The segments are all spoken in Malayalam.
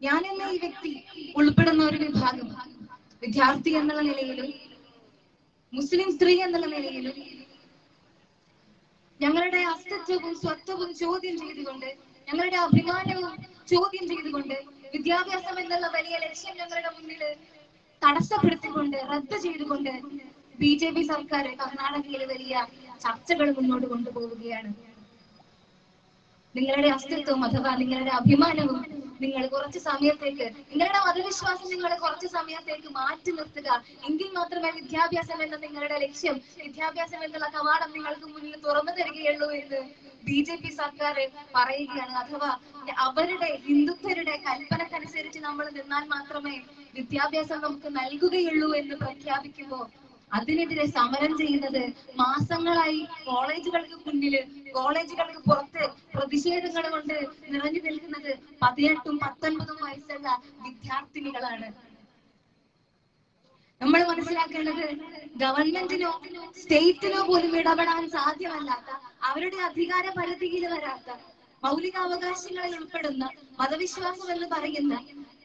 ഞാൻ എന്ന ഈ വ്യക്തി ഉൾപ്പെടുന്ന ഒരു വിഭാഗം വിദ്യാർത്ഥി എന്നുള്ള നിലയിലും മുസ്ലിം സ്ത്രീ എന്നുള്ള നിലയിലും ഞങ്ങളുടെ അസ്തിത്വവും സ്വത്വവും ചോദ്യം ചെയ്തുകൊണ്ട് ഞങ്ങളുടെ അഭിമാനവും ചോദ്യം ചെയ്തുകൊണ്ട് വിദ്യാഭ്യാസം എന്നുള്ള വലിയ ലക്ഷ്യം ഞങ്ങളുടെ മുന്നിൽ തടസ്സപ്പെടുത്തിക്കൊണ്ട് റദ്ദ് ചെയ്തുകൊണ്ട് ബി ജെ പി സർക്കാർ കർണാടകയിൽ വലിയ ചർച്ചകൾ മുന്നോട്ട് കൊണ്ടുപോവുകയാണ് നിങ്ങളുടെ അസ്തിത്വം അഥവാ നിങ്ങളുടെ അഭിമാനവും നിങ്ങൾ കുറച്ച് സമയത്തേക്ക് നിങ്ങളുടെ മതവിശ്വാസം നിങ്ങൾ കുറച്ച് സമയത്തേക്ക് മാറ്റി നിർത്തുക എങ്കിൽ മാത്രമേ വിദ്യാഭ്യാസം എന്ന നിങ്ങളുടെ ലക്ഷ്യം വിദ്യാഭ്യാസം എന്നുള്ള കവാടം നിങ്ങൾക്ക് മുന്നിൽ തുറന്നു തരികയുള്ളൂ എന്ന് ബി ജെ പി സർക്കാർ പറയുകയാണ് അഥവാ അവരുടെ ഹിന്ദുത്വരുടെ കൽപ്പനക്കനുസരിച്ച് നമ്മൾ നിന്നാൽ മാത്രമേ വിദ്യാഭ്യാസം നമുക്ക് നൽകുകയുള്ളൂ എന്ന് പ്രഖ്യാപിക്കുമ്പോൾ അതിനെതിരെ സമരം ചെയ്യുന്നത് മാസങ്ങളായി കോളേജുകൾക്ക് മുന്നില് കോളേജുകൾക്ക് പുറത്ത് പ്രതിഷേധങ്ങൾ കൊണ്ട് നിറഞ്ഞു നിൽക്കുന്നത് പതിനെട്ടും പത്തൊൻപതും വയസ്സുള്ള വിദ്യാർത്ഥിനികളാണ് നമ്മൾ മനസ്സിലാക്കേണ്ടത് ഗവൺമെന്റിനോ സ്റ്റേറ്റിനോ പോലും ഇടപെടാൻ സാധ്യമല്ലാത്ത അവരുടെ അധികാര പരിധിയിൽ വരാത്ത മൗലികാവകാശങ്ങളിൽ ഉൾപ്പെടുന്ന മതവിശ്വാസം എന്ന് പറയുന്ന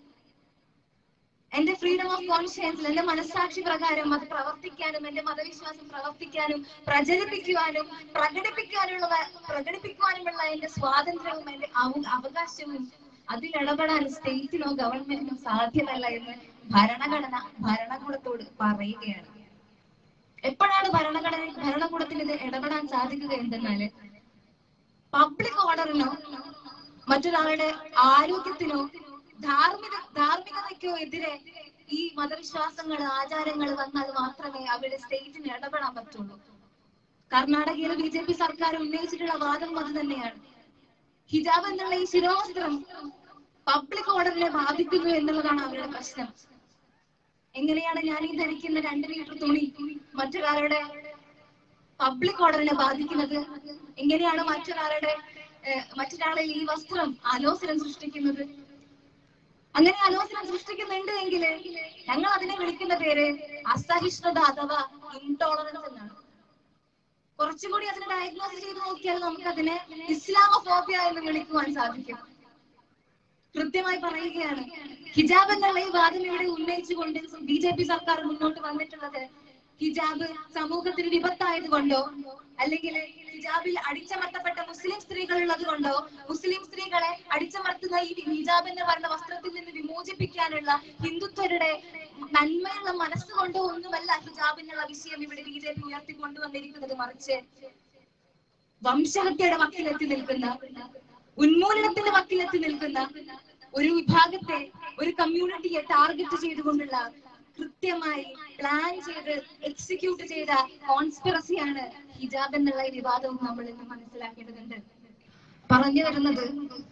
എന്റെ ഫ്രീഡം ഓഫ് കോൺഷ്യൻസിൽ എന്റെ മനസ്സാക്ഷി പ്രകാരം അത് പ്രവർത്തിക്കാനും എന്റെ മതവിശ്വാസം പ്രവർത്തിക്കാനും പ്രചരിപ്പിക്കുവാനും പ്രകടിപ്പിക്കാനുള്ള പ്രകടിപ്പിക്കുവാനുമുള്ള എന്റെ സ്വാതന്ത്ര്യവും എന്റെ അവ- അവകാശവും അതിൽ ഇടപെടാൻ സ്റ്റേറ്റിനോ ഗവൺമെന്റിനോ സാധ്യമല്ല എന്ന് ഭരണഘടന ഭരണകൂടത്തോട് പറയുകയാണ് എപ്പോഴാണ് ഭരണഘടന ഭരണകൂടത്തിന് ഇത് ഇടപെടാൻ സാധിക്കുക എന്തെന്നാല് പബ്ലിക് ഓർഡറിനോ മറ്റൊരാളുടെ ആരോഗ്യത്തിനോ ധാർമ്മിക ധാർമ്മികതയ്ക്കോ എതിരെ ഈ മതവിശ്വാസങ്ങൾ ആചാരങ്ങൾ വന്നാൽ മാത്രമേ അവിടെ സ്റ്റേറ്റിന് ഇടപെടാൻ പറ്റുള്ളൂ കർണാടകയിലെ ബി ജെ പി സർക്കാർ ഉന്നയിച്ചിട്ടുള്ള വാദം അത് തന്നെയാണ് ഹിജാബ് എന്നുള്ള ഈ ശിരോവസ്ത്രം പബ്ലിക് ഓർഡറിനെ ബാധിക്കുന്നു എന്നുള്ളതാണ് അവരുടെ പ്രശ്നം എങ്ങനെയാണ് ഞാൻ ഈ ധരിക്കുന്ന രണ്ട് മീറ്റർ തുണി മറ്റൊരാളുടെ പബ്ലിക് ഓർഡറിനെ ബാധിക്കുന്നത് എങ്ങനെയാണ് മറ്റൊരാളുടെ ഏഹ്, മറ്റൊരാളിൽ ഈ വസ്ത്രം ആലോചന സൃഷ്ടിക്കുന്നത് അങ്ങനെ ആലോചന സൃഷ്ടിക്കുന്നുണ്ട് എങ്കിൽ ഞങ്ങൾ അതിനെ വിളിക്കുന്ന പേര് അസഹിഷ്ണുത അഥവാ ഇൻടോളറൻസ് എന്നാണ് കുറച്ചുകൂടി അതിനെ ഡയഗ്നോസ് ചെയ്ത് നോക്കിയാൽ നമുക്ക് അതിനെ ഇസ്ലാമോഫോബിയ എന്ന് വിളിക്കുവാൻ സാധിക്കും കൃത്യമായി പറയുകയാണ് ഹിജാബ് എന്നുള്ള ഈ വാദം ഇവിടെ ഉന്നയിച്ചുകൊണ്ട് ബി ജെ പി സർക്കാർ മുന്നോട്ട് വന്നിട്ടുള്ളത് ഹിജാബ് സമൂഹത്തിന് വിപത്തായത് കൊണ്ടോ അല്ലെങ്കിൽ ഹിജാബിൽ അടിച്ചമർത്തപ്പെട്ട മുസ്ലിം സ്ത്രീകൾ ഉള്ളത് കൊണ്ടോ മുസ്ലിം സ്ത്രീകളെ അടിച്ചമർത്തുന്ന ഈ ഹിജാബ് എന്ന് പറയുന്ന വസ്ത്രത്തിൽ നിന്ന് വിമോചിപ്പിക്കാനുള്ള ഹിന്ദുത്വരുടെ നന്മയുള്ള മനസ്സുകൊണ്ടോ ഒന്നുമല്ല ഹിജാബ് എന്നുള്ള വിഷയം ഇവിടെ ബി ജെ പി ഉയർത്തിക്കൊണ്ടുവന്നിരിക്കുന്നത് മറിച്ച് വംശഹത്യയുടെ വക്കിലെത്തി നിൽക്കുന്ന ഉന്മൂലനത്തിന്റെ വക്കിലെത്തി നിൽക്കുന്ന ഒരു വിഭാഗത്തെ ഒരു കമ്മ്യൂണിറ്റിയെ ടാർഗറ്റ് ചെയ്തുകൊണ്ടുള്ള കൃത്യമായി പ്ലാൻ ചെയ്ത് എക്സിക്യൂട്ട് ചെയ്ത കോൺസ്പിറസിയാണ് ഹിജാബ് എന്നുള്ള ഈ വിവാദവും നമ്മൾ ഇന്ന് മനസ്സിലാക്കേണ്ടതുണ്ട് പറഞ്ഞു വരുന്നത്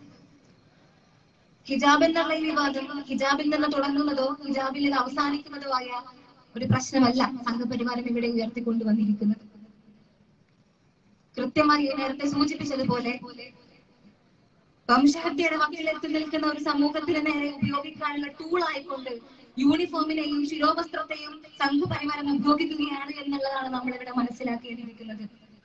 ഹിജാബ് എന്നുള്ള ഈ വിവാദം ഹിജാബിൽ നിന്ന് തുടങ്ങുന്നതോ ഹിജാബിൽ ഇത് അവസാനിക്കുന്നതോ ആയ ഒരു പ്രശ്നമല്ല സംഘപരിവാരം ഇവിടെ ഉയർത്തിക്കൊണ്ടുവന്നിരിക്കുന്നത് കൃത്യമായി നേരത്തെ സൂചിപ്പിച്ചതുപോലെ വംശഹത്യയുടെ വക്കിലെത്തി നിൽക്കുന്ന ഒരു സമൂഹത്തിന് നേരെ ഉപയോഗിക്കാനുള്ള ടൂൾ ആയിക്കൊണ്ട് യൂണിഫോമിനെയും ശിരോവസ്ത്രത്തെയും സംഘപരിവാരം ഉപയോഗിക്കുകയാണ് എന്നുള്ളതാണ് നമ്മൾ ഇവിടെ മനസ്സിലാക്കിയിരിക്കുന്നത്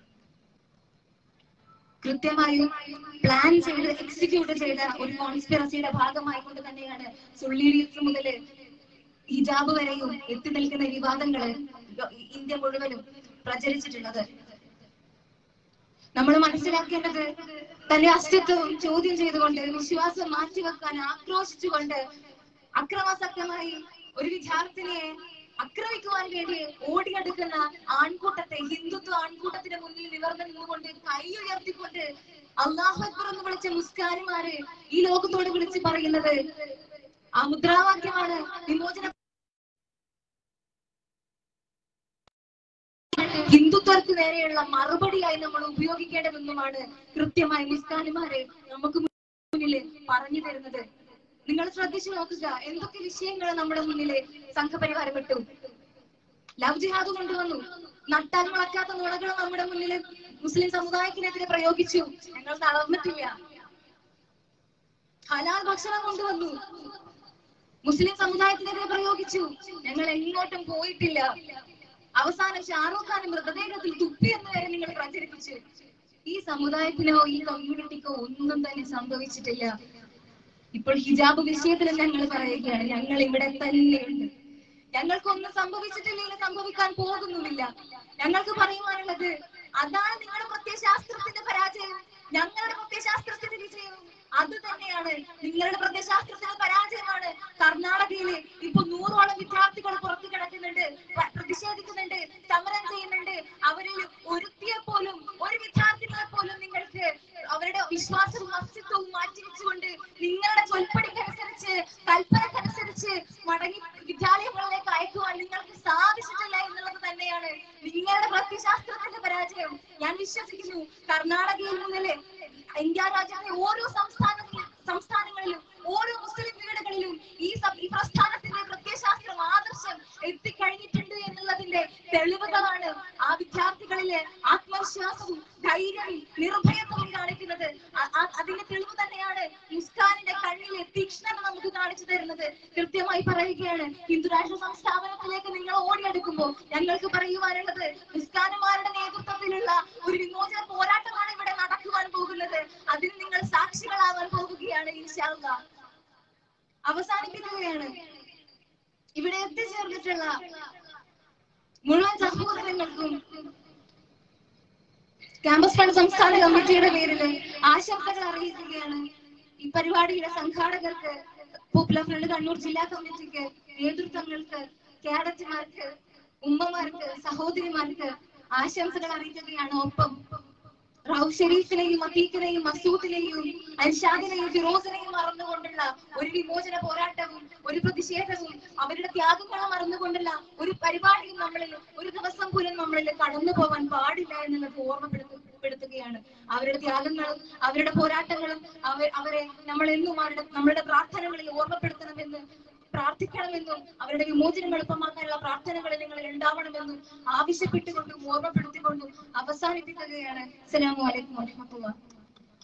കൃത്യമായും പ്ലാൻ ചെയ്ത് എക്സിക്യൂട്ട് ചെയ്ത ഒരു കോൺസ്പിറസിയുടെ ഭാഗമായിക്കൊണ്ട് തന്നെയാണ് സുള്ളീഡിയസ് മുതൽ ഹിജാബ് വരെയും എത്തി നിൽക്കുന്ന വിവാദങ്ങള് ഇന്ത്യ മുഴുവനും പ്രചരിച്ചിട്ടുള്ളത് നമ്മൾ മനസ്സിലാക്കേണ്ടത് തന്റെ അസ്തിത്വം ചോദ്യം ചെയ്തുകൊണ്ട് വിശ്വാസം മാറ്റിവെക്കാൻ ആക്രോശിച്ചുകൊണ്ട് അക്രമാസക്തമായി ഒരു വിദ്യാർത്ഥിനിയെ ആക്രമിക്കുവാൻ വേണ്ടി ഓടിയെടുക്കുന്ന ആൺകൂട്ടത്തെ ഹിന്ദുത്വ ആൺകൂട്ടത്തിന്റെ മുന്നിൽ നിവർന്നു നിന്നുകൊണ്ട് കൈ ഉയർത്തിക്കൊണ്ട് അള്ളാഹു അക്ബർ എന്ന് വിളിച്ച മുസ്കാരിമാര് ഈ ലോകത്തോട് വിളിച്ച് പറയുന്നത് ആ മുദ്രാവാക്യമാണ് വിമോചന ഹിന്ദുത്വർക്ക് നേരെയുള്ള മറുപടിയായി നമ്മൾ ഉപയോഗിക്കേണ്ടതെന്നുമാണ് കൃത്യമായി മുസ്കാനിമാരെ നമുക്ക് മുന്നിൽ പറഞ്ഞു തരുന്നത് നിങ്ങൾ ശ്രദ്ധിച്ചു നോക്കുക എന്തൊക്കെ വിഷയങ്ങൾ നമ്മുടെ മുന്നില് സംഘപരിവാരം ഇട്ടു ലവ് ജിഹാദ് കൊണ്ടുവന്നു നട്ടാൽ മുളക്കാത്ത നുണകൾ നമ്മുടെ മുന്നിൽ മുസ്ലിം സമുദായത്തിനെതിരെ പ്രയോഗിച്ചു ഞങ്ങൾ തളർന്നിട്ടില്ല ഹലാൽ ഭക്ഷണം കൊണ്ടുവന്നു മുസ്ലിം സമുദായത്തിനെതിരെ പ്രയോഗിച്ചു ഞങ്ങൾ എങ്ങോട്ടും പോയിട്ടില്ല അവസാനം ഷാറൂഖ് ഖാൻ മൃതദേഹത്തിൽ തുപ്പി എന്ന് വരെ നിങ്ങൾ പ്രചരിപ്പിച്ചു ഈ സമുദായത്തിനോ ഈ കമ്മ്യൂണിറ്റിക്കോ ഒന്നും തന്നെ സംഭവിച്ചിട്ടില്ല ഇപ്പോൾ ഹിജാബ് വിഷയത്തിൽ ഞങ്ങൾ പറയുകയാണ് ഞങ്ങൾ ഇവിടെ തന്നെയുണ്ട് ഞങ്ങൾക്കൊന്നും സംഭവിച്ചിട്ടില്ലെങ്കിൽ സംഭവിക്കാൻ പോകുന്നുമില്ല ഞങ്ങൾക്ക് പറയുവാനുള്ളത് അതാണ് നിങ്ങളുടെ പ്രത്യയശാസ്ത്രത്തിന്റെ പരാജയം ഞങ്ങളുടെ പ്രത്യയശാസ്ത്രത്തിന്റെ വിജയവും അത് തന്നെയാണ് നിങ്ങളുടെ പ്രത്യയശാസ്ത്രത്തിന്റെ പരാജയമാണ് കർണാടകയില് ഇപ്പൊ നൂറോളം വിദ്യാർത്ഥികൾ പുറത്തു കിടക്കുന്നുണ്ട് പ്ര- പ്രതിഷേധിക്കുന്നുണ്ട് സമരം ചെയ്യുന്നുണ്ട് അവരിൽ ഒരുത്തിയെ പോലും ഒരു വിദ്യാർത്ഥികളെ പോലും നിങ്ങൾക്ക് അവരുടെ വിശ്വാസവും അസ്തിത്വവും മാറ്റിവെച്ചുകൊണ്ട് നിങ്ങളുടെ ചൊൽപ്പടിക്കനുസരിച്ച് കൽപ്പനക്കനുസരിച്ച് മടങ്ങി വിദ്യാലയങ്ങളിലേക്ക് അയക്കുവാൻ നിങ്ങൾക്ക് സാധിച്ചിട്ടില്ല എന്നുള്ളത് തന്നെയാണ് നിങ്ങളുടെ പ്രത്യശാസ്ത്രത്തിന്റെ പരാജയം ഞാൻ വിശ്വസിക്കുന്നു കർണാടകയിൽ മുതൽ ഇന്ത്യ രാജ്യത്തെ ഓരോ സംസ്ഥാനത്തിലും സംസ്ഥാനങ്ങളിലും ഓരോ മുസ്ലിം വീടുകളിലും ഈ സം- ഈ പ്രസ്ഥാനത്തിന്റെ പ്രത്യയശാസ്ത്രം ആദർശം എത്തിക്കഴിഞ്ഞിട്ടുണ്ട് എന്നുള്ളതിന്റെ തെളിവുകളാണ് ആ വിദ്യാർത്ഥികളിലെ ആത്മവിശ്വാസവും ധൈര്യവും നിർഭയത്വവും കാണിക്കുന്നത് അ- അ- അതിന്റെ തെളിവ് തന്നെയാണ് മുസ്കാനിന്റെ കണ്ണിലെ തീക്ഷ്ണത നമുക്ക് കാണിച്ചു തരുന്നത് കൃത്യമായി പറയുകയാണ് ഹിന്ദുരാഷ്ട്ര സംസ്ഥാപനത്തിലേക്ക് നിങ്ങൾ ഓടിയെടുക്കുമ്പോൾ ഞങ്ങൾക്ക് പറയുവാനുള്ളത് മുസ്കാനുമാരുടെ നേതൃത്വത്തിലുള്ള ഒരു വിമോചന പോരാട്ടമാണ് ഇവിടെ നടക്കുവാൻ പോകുന്നത് അതിന് നിങ്ങൾ സാക്ഷികളാവാൻ പോകുകയാണ് ഇൻഷാല്ല അവസാനിപ്പിക്കുകയാണ് ഇവിടെ എത്തിച്ചേർന്നിട്ടുള്ള മുഴുവൻ സഹോദരങ്ങൾക്കും ക്യാമ്പസ് ഫണ്ട് സംസ്ഥാന കമ്മിറ്റിയുടെ പേരിൽ ആശംസകൾ അറിയിക്കുകയാണ് ഈ പരിപാടിയുടെ സംഘാടകർക്ക് പോപ്പുലർ ഫ്രണ്ട് കണ്ണൂർ ജില്ലാ കമ്മിറ്റിക്ക് നേതൃത്വങ്ങൾക്ക് കേഡറ്റുമാർക്ക് ഉമ്മമാർക്ക് സഹോദരിമാർക്ക് ആശംസകൾ അറിയിക്കുകയാണ് ഒപ്പം റൌഫ് ഷെരീഫിനെയും അത്തീഖിനെയും മസൂദിനെയും അൻഷാദിനെയും ഫിറോസിനെയും മറന്നുകൊണ്ടുള്ള ഒരു വിമോചന പോരാട്ടവും ഒരു പ്രതിഷേധവും അവരുടെ ത്യാഗങ്ങളെ മറന്നുകൊണ്ടുള്ള ഒരു പരിപാടിയും നമ്മളിൽ ഒരു ദിവസം പോലും നമ്മളിൽ കടന്നു പോകാൻ പാടില്ല എന്നുള്ളത് ഓർമ്മപ്പെടുത്തുകയാണ് അവരുടെ ത്യാഗങ്ങളും അവരുടെ പോരാട്ടങ്ങളും അവർ അവരെ നമ്മൾ എന്നും അവരുടെ നമ്മളുടെ പ്രാർത്ഥനകളിൽ ഓർമ്മപ്പെടുത്തണമെന്ന് പ്രാർത്ഥിക്കണമെന്നും അവരുടെ വിമോചനം എളുപ്പമാക്കാനുള്ള പ്രാർത്ഥനകൾ നിങ്ങളിൽ ഉണ്ടാവണമെന്നും ആവശ്യപ്പെട്ടുകൊണ്ടും ഓർമ്മപ്പെടുത്തിക്കൊണ്ടും അവസാനിപ്പിക്കുകയാണ് അസ്സലാമു അലൈക്കും വറഹ്മത്തുള്ളാഹി